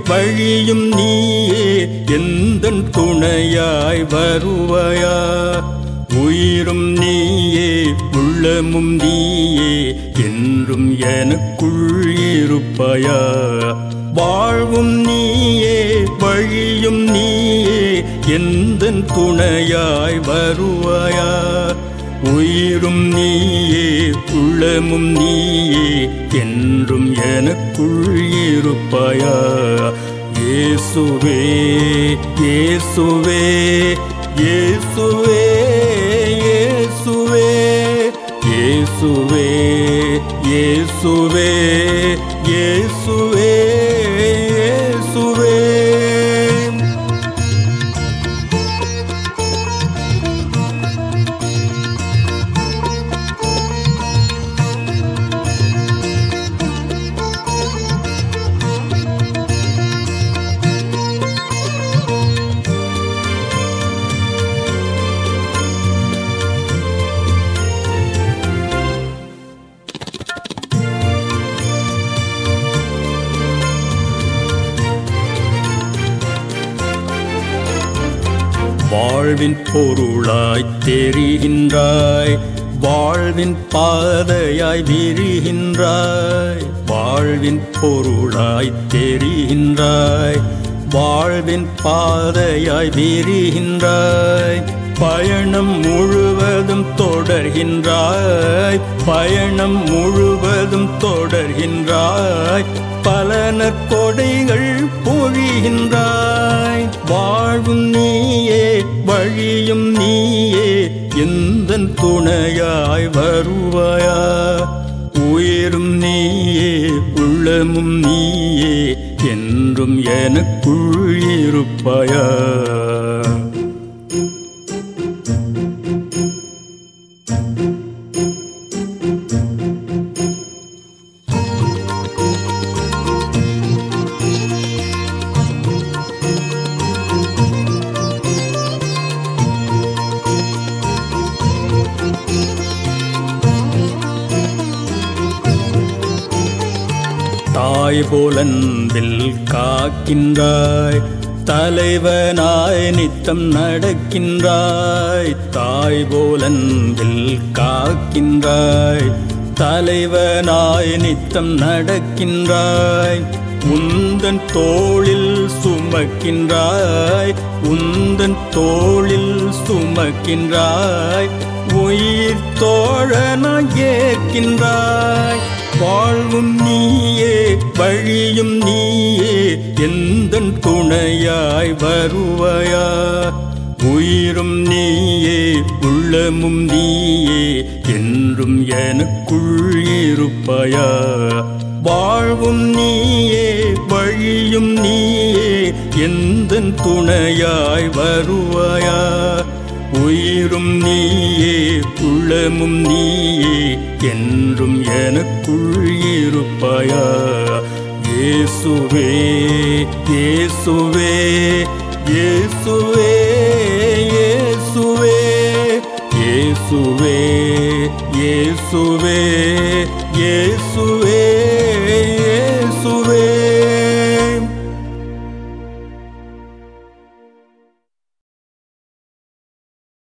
வழியும் நீயே எந்தன் துணையாய் வருவாயா உயிரும் நீயே உள்ளமும் நீயே என்றும் எனக்குள் இருப்பாயா வாழ்வும் நீயே வழியும் நீயே எந்தன் துணையாய் வருவாயா உயிரும் நீயே உள்ளமும் நீயே என்றும் எனக்குள் இருப்பாயா இயேசுவே இயேசுவே இயேசுவே இயேசுவே இயேசுவே இயேசுவே இயேசுவே இயேசுவே வாழ்வின் பொருளாய் தெரிகின்றாய் வாழ்வின் பாதையாய் விரிகின்றாய் வாழ்வின் பொருளாய் தெரிகின்றாய் வாழ்வின் பாதையாய் விரிகின்றாய் பயணம் முழுவதும் தொடர்கின்றாய் பயணம் முழுவதும் தொடர்கின்றாய் பல நற்கொடைகள் பொழிகின்றாய் வாழ்வும் நீயே வழியும் நீயே எந்த துணையாய் வருவாயா உயிரும் நீயே உள்ளமும் நீயே என்றும் எனக்குள் இருப்பாயா தாய் போலன்பில் காக்கின்றாய் தலைவனாய் நித்தம் நடக்கின்றாய் தாய் போலன்பில் காக்கின்றாய் தலைவனாய் நித்தம் நடக்கின்றாய் உந்தன் தோளில் சுமக்கின்றாய் உந்தன் தோளில் சுமக்கின்றாய் உயிர் தோழனாய் ஏற்கின்றாய் வாழ்வும் நீயே வழியும் நீயே எந்தன் துணையாய் வருவாயா உயிரும் நீயே உள்ளமும் நீயே என்றும் எனக்குள் இருப்பாயா வாழ்வும் நீயே வழியும் நீயே எந்தன் துணையாய் வருவாயா உயிரும் நீயே உள்ளமும் நீயே என்றும் எனக்குள் இருப்பாயா இயேசுவே இயேசுவே இயேசுவே இயேசுவே இயேசுவே இயேசுவே இயேசுவே